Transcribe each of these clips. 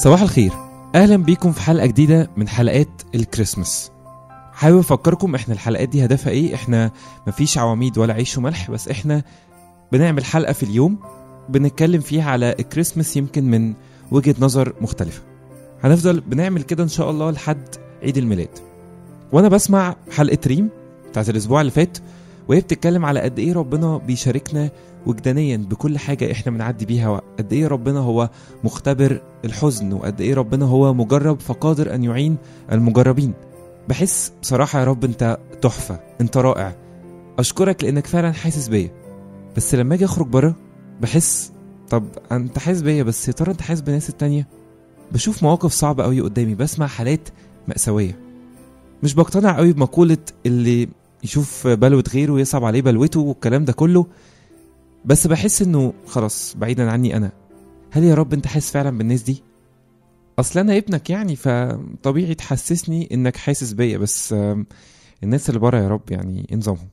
صباح الخير اهلا بيكم في حلقه جديده من حلقات الكريسماس حابب افكركم احنا الحلقات دي هدفها ايه احنا مفيش عواميد ولا عيش وملح بس احنا بنعمل حلقه في اليوم بنتكلم فيها على الكريسماس يمكن من وجهه نظر مختلفه هنفضل بنعمل كده ان شاء الله لحد عيد الميلاد وانا بسمع حلقه ريم بتاعت الاسبوع اللي فات وهي بتتكلم على قد ايه ربنا بيشاركنا وجدانيا بكل حاجه احنا بنعدي بيها وقد ايه ربنا هو مختبر الحزن وقد ايه ربنا هو مجرب فقادر ان يعين المجربين بحس بصراحه يا رب انت تحفه انت رائع اشكرك لانك فعلا حاسس بيا بس لما اجي اخرج بره بحس طب انت حاسس بيا بس يا ترى انت حاسس بالناس التانية بشوف مواقف صعبة قوي قدامي بسمع حالات مأساوية مش بقتنع قوي بمقولة اللي يشوف بلوة غيره يصعب عليه بلوته والكلام ده كله بس بحس انه خلاص بعيدا عني انا هل يا رب انت حاسس فعلا بالناس دي اصل انا ابنك يعني فطبيعي تحسسني انك حاسس بيا بس آم، الناس اللي بره يا رب يعني إيه نظامهم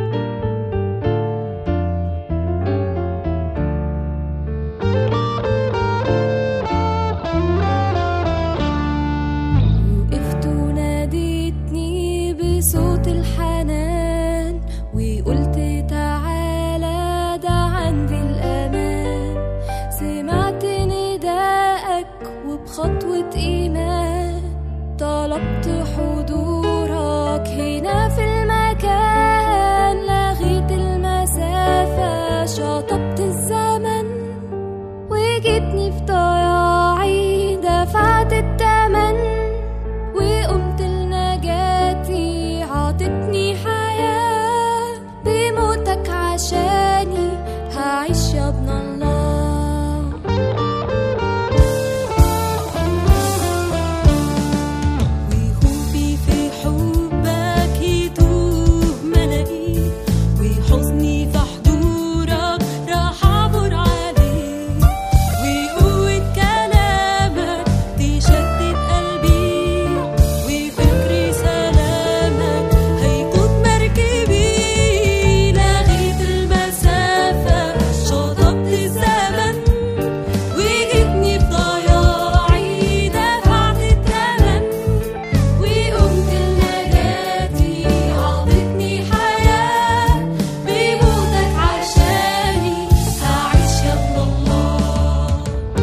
وقفت وناديتني بصوت الحنان وقلت تعالى ده عندي الأمان سمعت نداءك وبخطوة إيمان طلبت حضورك هنا في المكان لغيت المسافة شطبت الزمن وجيتني في ضياعي دفعت التمن وقمت لنجاتي عطتني حياة بموتك عشاني هعيش يا ابن الله وخوفي في حبك يتوه ملاقيه وحزني في حضورك راح اعبر عليه وقوة كلامك تشتت قلبي وفكري سلامك هيقود مركبي لغيت المسافة شطبت الزمن وجيتني بضياعي دفعت التمن وقمت لنجاتي عطتني حياة بموتك عشاني هعيش يا ابن الله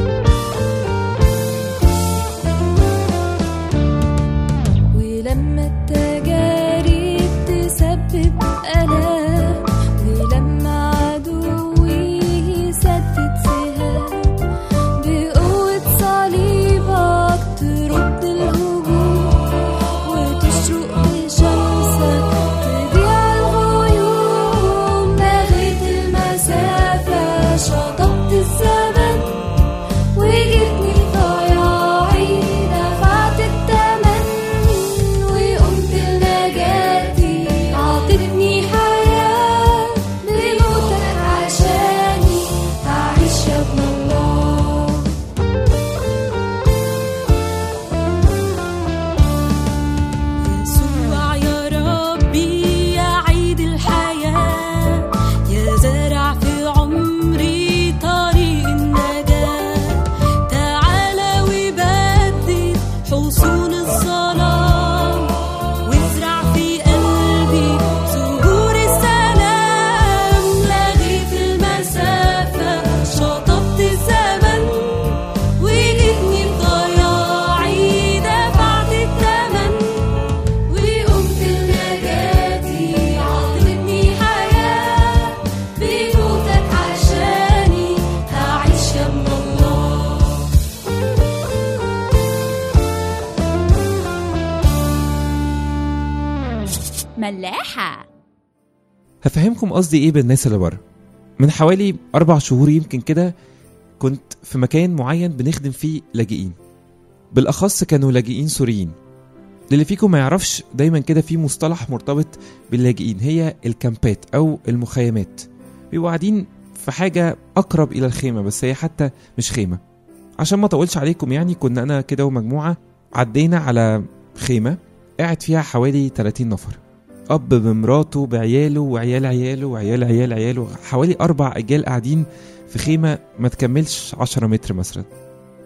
ولما التجارب تسبب ألام ولما عدوي يسدد سهام بقوة صليبك ترد الهجوم وتشرق شمسك تضيع الغيوم لغيت المسافة شطبت الزمن وجبني ضياعي دفعت التمن وقمت لنجاتي عطتني حياة بموتك عشاني هعيش يا ابن الله يسوع يا ربي يا عيد الحياة يا زارع في عمري طريق النجاة تعالى وبدد حصون الظلام وازرع في قلبي زهور السلام لغيت المسافة شطبت الزمن وجيتني بضياعي دفعت التمن وقمت لنجاتي عطتني حياة بموتك عشاني هعيش يا ابن الله ملاحة هفهمكم قصدي ايه بالناس اللي بره من حوالي اربع شهور يمكن كده كنت في مكان معين بنخدم فيه لاجئين بالاخص كانوا لاجئين سوريين للي فيكم ما يعرفش دايما كده في مصطلح مرتبط باللاجئين هي الكامبات او المخيمات بيبقوا قاعدين في حاجه اقرب الى الخيمه بس هي حتى مش خيمه عشان ما اطولش عليكم يعني كنا انا كده ومجموعه عدينا على خيمه قاعد فيها حوالي 30 نفر اب بمراته بعياله وعيال عياله وعيال عيال عياله حوالي اربع اجيال قاعدين في خيمه ما تكملش 10 متر مثلا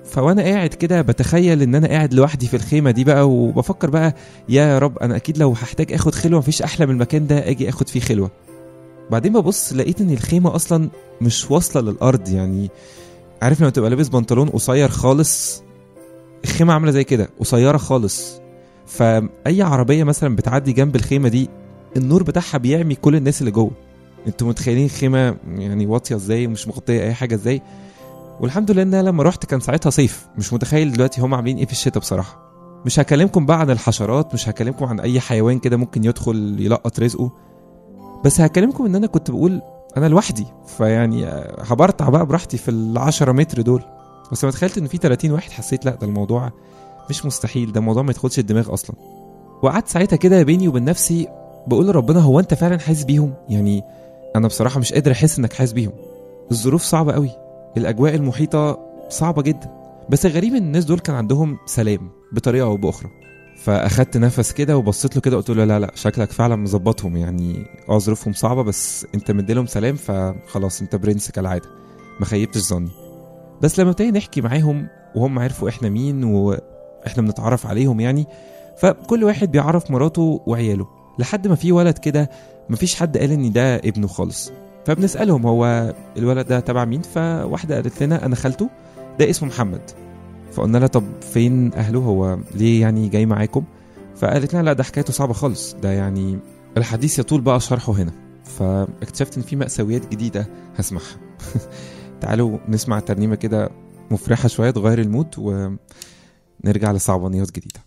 فوانا قاعد كده بتخيل ان انا قاعد لوحدي في الخيمه دي بقى وبفكر بقى يا رب انا اكيد لو هحتاج اخد خلوه مفيش احلى من المكان ده اجي اخد فيه خلوه بعدين ببص لقيت ان الخيمه اصلا مش واصله للارض يعني عارف لما تبقى لابس بنطلون قصير خالص الخيمه عامله زي كده قصيره خالص فاي عربيه مثلا بتعدي جنب الخيمه دي النور بتاعها بيعمي كل الناس اللي جوه انتوا متخيلين خيمه يعني واطيه ازاي ومش مغطيه اي حاجه ازاي والحمد لله ان أنا لما رحت كان ساعتها صيف مش متخيل دلوقتي هم عاملين ايه في الشتاء بصراحه مش هكلمكم بقى عن الحشرات مش هكلمكم عن اي حيوان كده ممكن يدخل يلقط رزقه بس هكلمكم ان انا كنت بقول انا لوحدي فيعني آه، هبرطع بقى براحتي في العشرة متر دول بس لما تخيلت ان في 30 واحد حسيت لا ده الموضوع مش مستحيل ده موضوع ما يدخلش الدماغ اصلا وقعدت ساعتها كده بيني وبين نفسي بقول لربنا هو انت فعلا حاسس بيهم يعني انا بصراحه مش قادر احس انك حاسس بيهم الظروف صعبه قوي الاجواء المحيطه صعبه جدا بس الغريب ان الناس دول كان عندهم سلام بطريقه او باخرى فاخدت نفس كده وبصيت له كده قلت له لا لا شكلك فعلا مظبطهم يعني اه ظروفهم صعبه بس انت مديلهم سلام فخلاص انت برنس كالعاده ما خيبتش ظني بس لما ابتدينا نحكي معاهم وهم عرفوا احنا مين واحنا بنتعرف عليهم يعني فكل واحد بيعرف مراته وعياله لحد ما في ولد كده مفيش حد قال ان ده ابنه خالص فبنسالهم هو الولد ده تبع مين فواحده قالت لنا انا خالته ده اسمه محمد فقلنا لها طب فين اهله هو ليه يعني جاي معاكم فقالت لنا لا ده حكايته صعبه خالص ده يعني الحديث يطول بقى شرحه هنا فاكتشفت ان في مأساويات جديده هسمعها تعالوا نسمع ترنيمه كده مفرحه شويه تغير المود ونرجع لصعبانيات جديده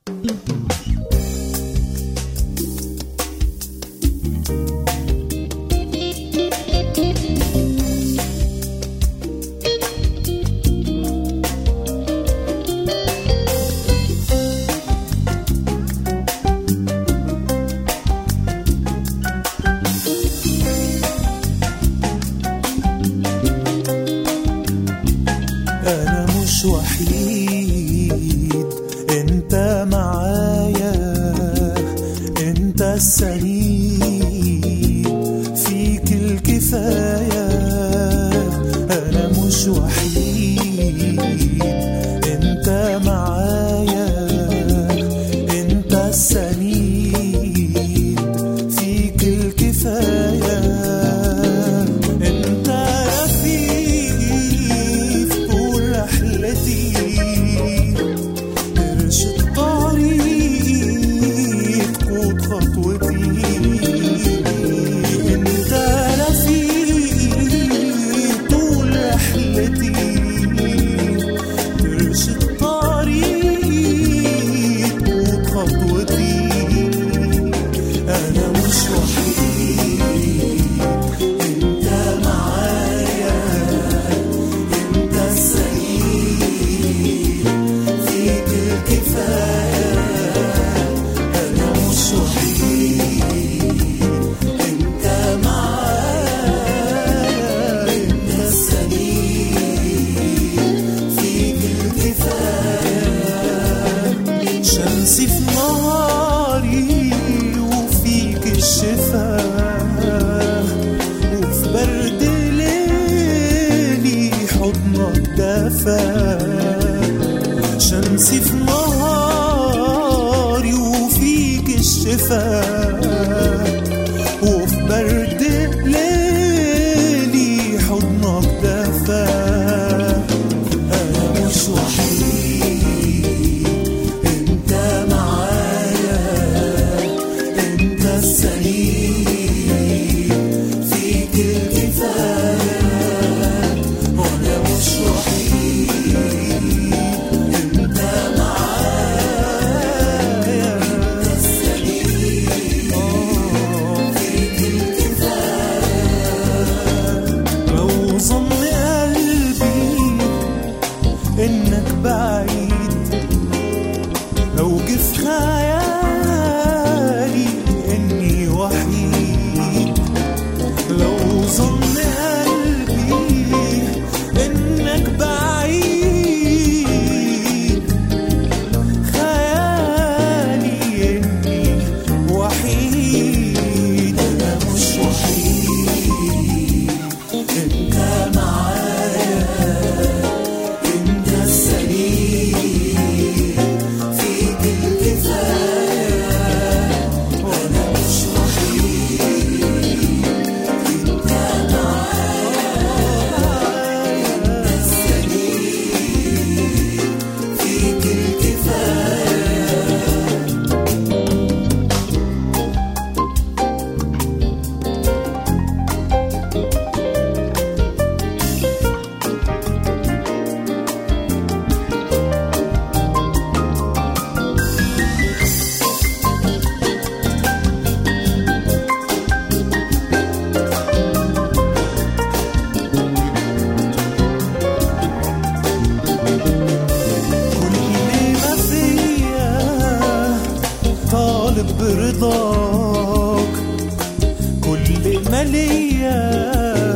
أنا مش وحيد أنت معايا أنت السعيد فيك الكفاية أنا مش وحيد أنت معايا أنت السعيد فيك الكفاية أنت رفيق طول رحلتي ارشد طريق قود خطوتي انت رفيق طول رحلتي ارشد طريق قود خطوتي انا مش وحيد انت معايا انت السعيد فيك الكفاية أنا مش وحيد أنت معايا أنت السعيد فيك الكفاية شمسي في نهاري وفيك الشفاء وفي برد ليلي حضنك دفا شمسي في نهاري وفيك الشفاء وفي برد ليلي حضنك دفا أنا مش وحيد أنت معايا أنت السعيد فيك الكفاية وأنا مش وحيد أنت معايا أنت السعيد فيك الكفاية لو ظن قلبي إنك بعيد لو جه في خيالي إني وحيد لو ظن قلبي إنك بعيد خيالي إني وحيد أنا مش وحيد أنت معايا أنت السعيد رضاك كل ما ليا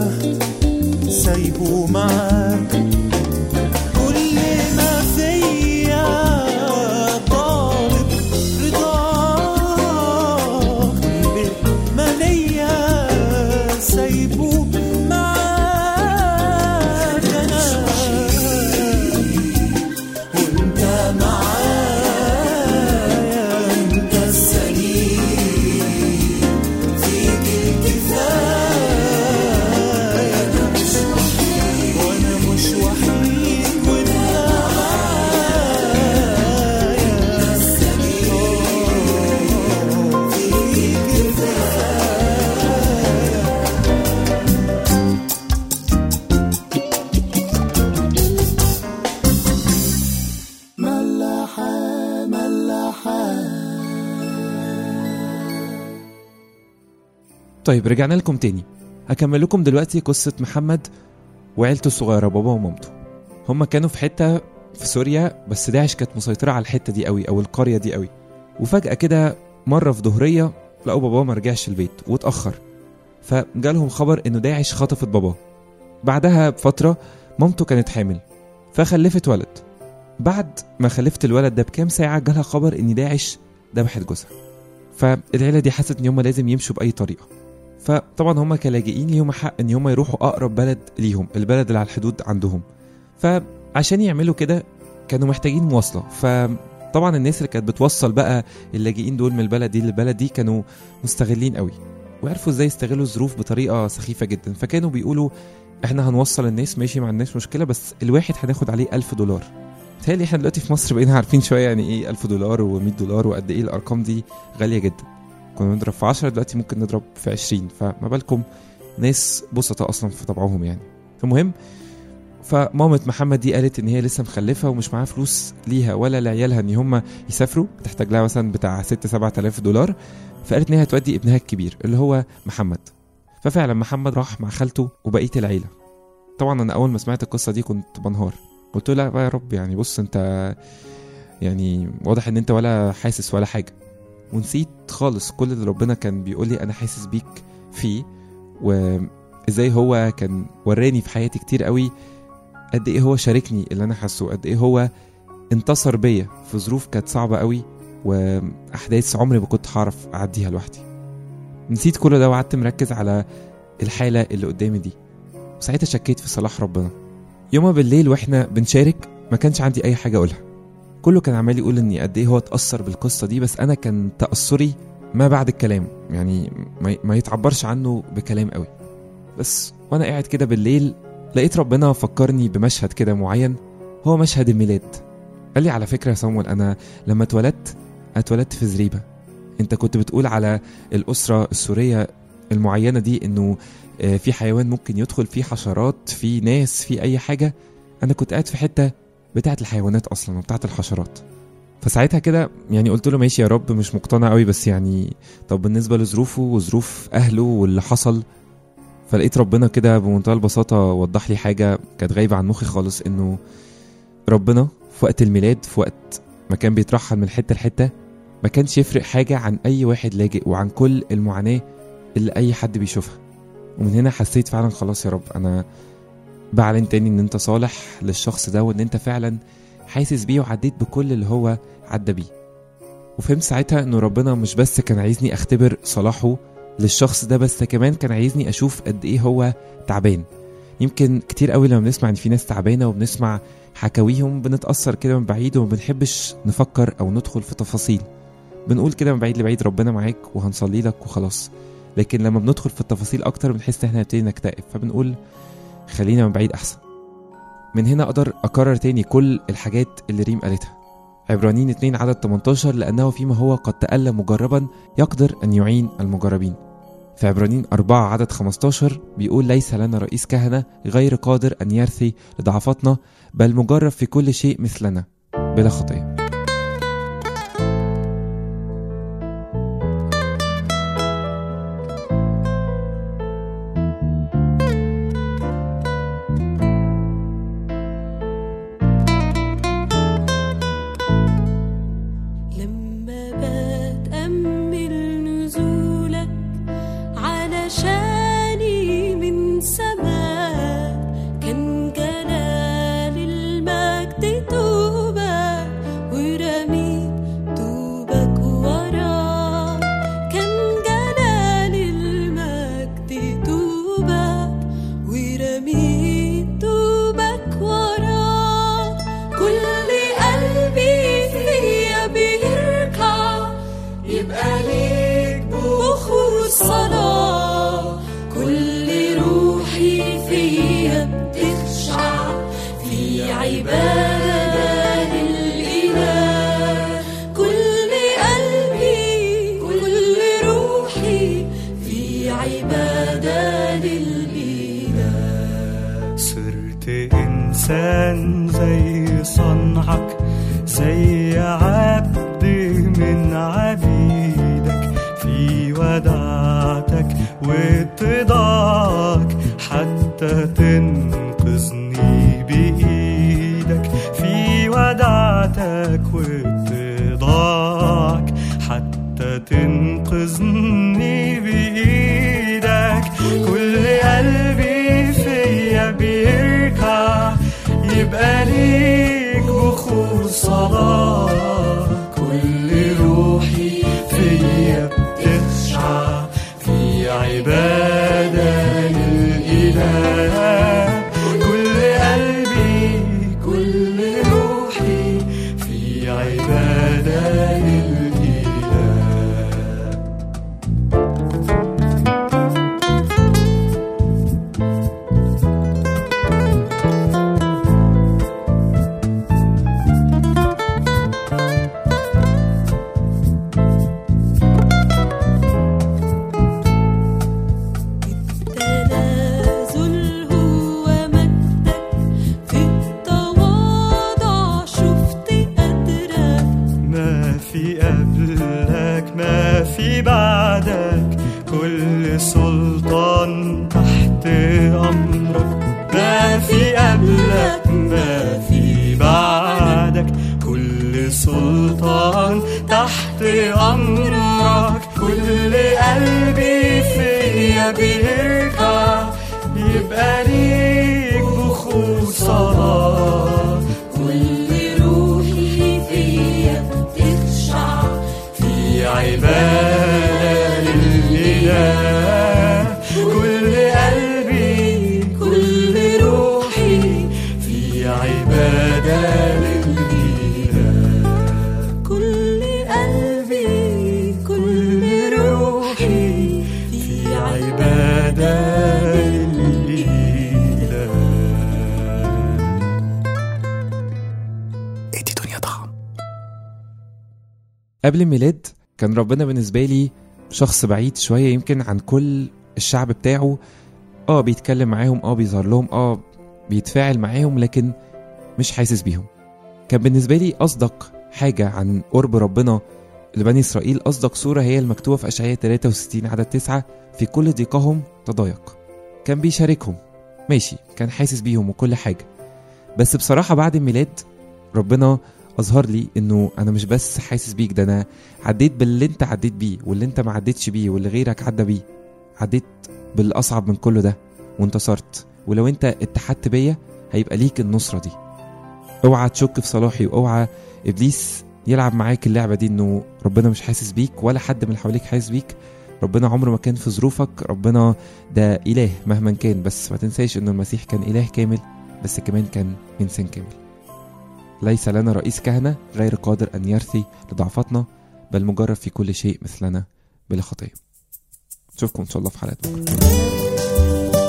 سايبه معاك كل ما فيا طالب رضاك كل ما ليا سايبه معاك انا وانت معايا انت السليم فيك الكفايه انا مش وحيد وانا مش وحيد وانت معايا السليم فيك كفايه ملاحة ملاحة طيب رجعنا لكم تاني هكمل لكم دلوقتي قصة محمد وعيلته الصغيرة بابا ومامته هما كانوا في حتة في سوريا بس داعش كانت مسيطرة على الحتة دي قوي أو القرية دي قوي وفجأة كده مرة في ظهرية لقوا باباه ما رجعش البيت واتأخر فجالهم خبر إنه داعش خطفت باباه بعدها بفترة مامته كانت حامل فخلفت ولد بعد ما خلفت الولد ده بكام ساعة جالها خبر إن داعش ذبحت جوزها فالعيلة دي حست إن هما لازم يمشوا بأي طريقة فطبعا هم كلاجئين ليهم حق ان هم يروحوا اقرب بلد ليهم البلد اللي على الحدود عندهم فعشان يعملوا كده كانوا محتاجين مواصله فطبعا الناس اللي كانت بتوصل بقى اللاجئين دول من البلد دي للبلد دي كانوا مستغلين قوي وعرفوا ازاي يستغلوا الظروف بطريقه سخيفه جدا فكانوا بيقولوا احنا هنوصل الناس ماشي مع الناس مشكله بس الواحد هناخد عليه ألف دولار تهيألي احنا دلوقتي في مصر بقينا عارفين شويه يعني ايه 1000 دولار و100 دولار وقد ايه الارقام دي غاليه جدا كنا بنضرب في 10 دلوقتي ممكن نضرب في 20 فما بالكم ناس بسطة اصلا في طبعهم يعني المهم فمامة محمد دي قالت ان هي لسه مخلفه ومش معاها فلوس ليها ولا لعيالها ان هم يسافروا بتحتاج لها مثلا بتاع 6 7000 دولار فقالت ان هي هتودي ابنها الكبير اللي هو محمد ففعلا محمد راح مع خالته وبقيه العيله طبعا انا اول ما سمعت القصه دي كنت بنهار قلت له لا بقى يا رب يعني بص انت يعني واضح ان انت ولا حاسس ولا حاجه ونسيت خالص كل اللي ربنا كان بيقول لي انا حاسس بيك فيه وازاي هو كان وراني في حياتي كتير قوي قد ايه هو شاركني اللي انا حاسه قد ايه هو انتصر بيا في ظروف كانت صعبه قوي واحداث عمري ما كنت هعرف اعديها لوحدي نسيت كل ده وقعدت مركز على الحاله اللي قدامي دي وساعتها شكيت في صلاح ربنا يومها بالليل واحنا بنشارك ما كانش عندي اي حاجه اقولها كله كان عمال يقول اني قد ايه هو اتاثر بالقصه دي بس انا كان تاثري ما بعد الكلام يعني ما- ما يتعبرش عنه بكلام قوي بس وانا قاعد كده بالليل لقيت ربنا فكرني بمشهد كده معين هو مشهد الميلاد قال لي على فكره يا صامويل انا لما اتولدت أنا اتولدت في زريبه انت كنت بتقول على الاسره السوريه المعينه دي انه آه، في حيوان ممكن يدخل فيه حشرات في ناس في اي حاجه انا كنت قاعد في حته بتاعه الحيوانات اصلا وبتاعه الحشرات فساعتها كده يعني قلت له ماشي يا رب مش مقتنع قوي بس يعني طب بالنسبه لظروفه وظروف اهله واللي حصل فلقيت ربنا كده بمنتهى البساطه وضح لي حاجه كانت غايبه عن مخي خالص انه ربنا في وقت الميلاد في وقت ما كان بيترحل من حته لحته ما كانش يفرق حاجه عن اي واحد لاجئ وعن كل المعاناه اللي اي حد بيشوفها ومن هنا حسيت فعلا خلاص يا رب انا بعلن تاني ان انت صالح للشخص ده وان انت فعلا حاسس بيه وعديت بكل اللي هو عدى بيه وفهمت ساعتها انه ربنا مش بس كان عايزني اختبر صلاحه للشخص ده بس كمان كان عايزني اشوف قد ايه هو تعبان يمكن كتير قوي لما بنسمع ان في ناس تعبانه وبنسمع حكاويهم بنتاثر كده من بعيد وما بنحبش نفكر او ندخل في تفاصيل بنقول كده من بعيد لبعيد ربنا معاك وهنصلي لك وخلاص لكن لما بندخل في التفاصيل اكتر بنحس ان احنا نبتدي نكتئب فبنقول خلينا من بعيد احسن من هنا اقدر اكرر تاني كل الحاجات اللي ريم قالتها عبرانيين 2 عدد 18 لأنه فيما هو قد تألم مجربا يقدر أن يعين المجربين في عبرانيين 4 عدد 15 بيقول ليس لنا رئيس كهنة غير قادر أن يرثي لضعفاتنا بل مجرب في كل شيء مثلنا بلا خطية لما بتأمل ورميت دوبك وراك كان جلال المجد دوبك ورميت دوبك وراك كل قلبي فيا بيركع يبقى ليك بخور صلاة كل روحي فيا بتخشع في عبادة للإله كل قلبي كل روحي في عبادة للإله صرت إنسان زي صنعك زي عبد من عبيدك في ودعتك واتضاعك حتى تنقذني بإيدك في ودعتك واتضاعك حتى تنقذني بإيدك كل قلبي فيا بيركع يبقى ليك بخور صلاة كل روحي فيا بتخشع في عبادة للإله كل قلبي كل روحي في عبادة للإله التنازل هو مجدك في التواضع شفت قدرك ما في قبلك ما في بعدك كل سلطان تحت أمرك ما في قبلك ما في بعدك كل سلطان تحت أمرك كل قلبي فيا بيركع يبقى ليك بخور صلاة كل روحي فيا بتخشع في عبادة للإله كل قلبي كل روحي في عبادة للإله كل قلبي كل روحي في عبادة للإله ادي دنيا طعم قبل الميلاد كان ربنا بالنسبة لي شخص بعيد شوية يمكن عن كل الشعب بتاعه اه بيتكلم معاهم اه بيظهر لهم اه بيتفاعل معاهم لكن مش حاسس بيهم كان بالنسبة لي أصدق حاجة عن قرب ربنا لبني إسرائيل أصدق صورة هي المكتوبة في أشعياء 63 عدد 9 في كل ضيقهم تضايق كان بيشاركهم ماشي كان حاسس بيهم وكل حاجة بس بصراحة بعد الميلاد ربنا أظهر لي إنه أنا مش بس حاسس بيك ده أنا عديت باللي أنت عديت بيه واللي أنت ما عديتش بيه واللي غيرك عدى بيه عديت بالأصعب من كل ده وانتصرت ولو أنت اتحدت بيا هيبقى ليك النصرة دي اوعى تشك في صلاحي واوعى ابليس يلعب معاك اللعبه دي انه ربنا مش حاسس بيك ولا حد من اللي حواليك حاسس بيك ربنا عمره ما كان في ظروفك ربنا ده اله مهما كان بس ما تنساش انه المسيح كان اله كامل بس كمان كان انسان كامل ليس لنا رئيس كهنه غير قادر ان يرثي لضعفاتنا بل مجرب في كل شيء مثلنا بلا خطيه نشوفكم ان شاء الله في حلقه بكره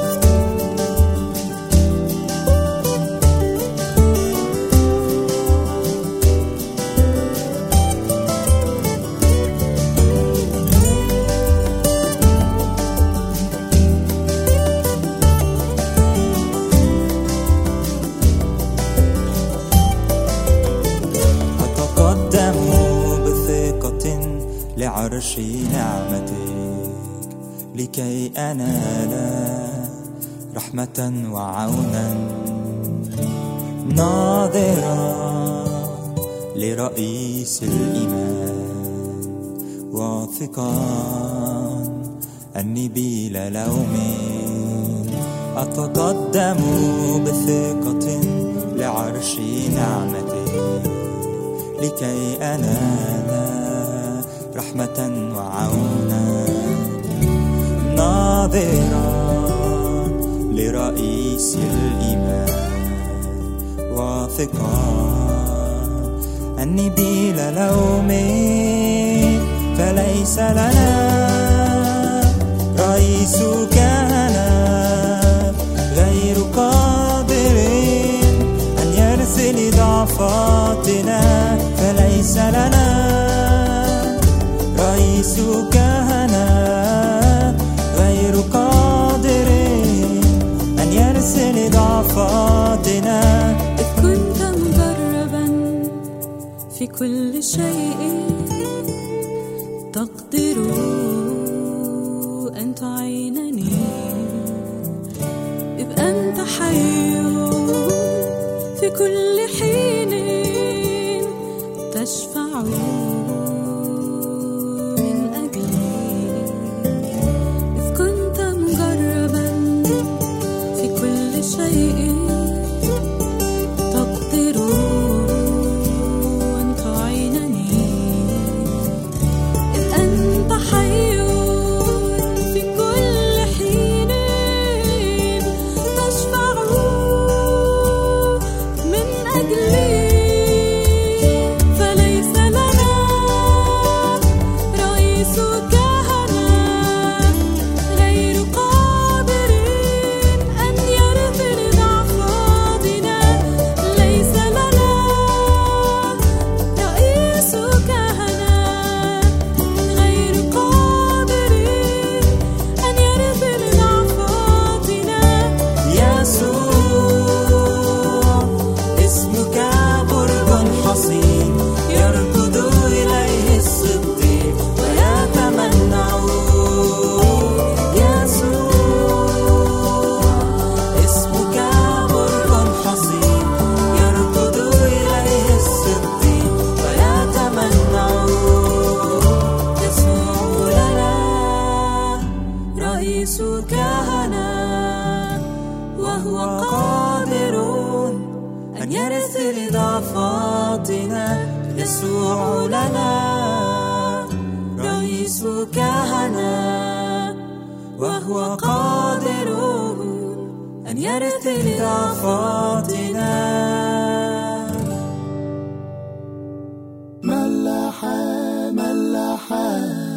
أتقدم بثقة لعرش نعمتك لكي أنال رحمة وعونا ناظرا لرئيس الإيمان واثقا أني بلا لوم أتقدم بثقة لعرش نعمتك لكي أنال رحمة وعونا ناظرا لرئيس الإيمان واثقا أني بلا لوم فليس لنا رئيس كهنة غير قادر أن يرسل ضعفاتنا فليس لنا رئيس كهنة غير قادر أن يرسل ضعفاتنا إذ كنت مجربا في كل شيء تقدر أن تعينني إذ أنت حي في كل حين تشفع من أجلي إذ كنت مجربا في كل شيء تقدر أن تعينني إذ أنت حي في كل حين تشفع من أجلي فليس لنا رئيس كهنة غير قادر أن يرثل ضعفاتنا ليس لنا رئيس كهنة غير قادر أن يرثل ضعفاتنا يسوع اسمك برج حصين يركض إليه الصديق ويتمنع يسوع اسمك برج حصين يركض إليه الصديق ويتمنع يسوع لنا رئيس كهنة وهو قادر أن يرث لضعفاتنا يسوع لنا رئيس كهنة وهو قادر أن يرث لضعفاتنا ملاحة ملاحة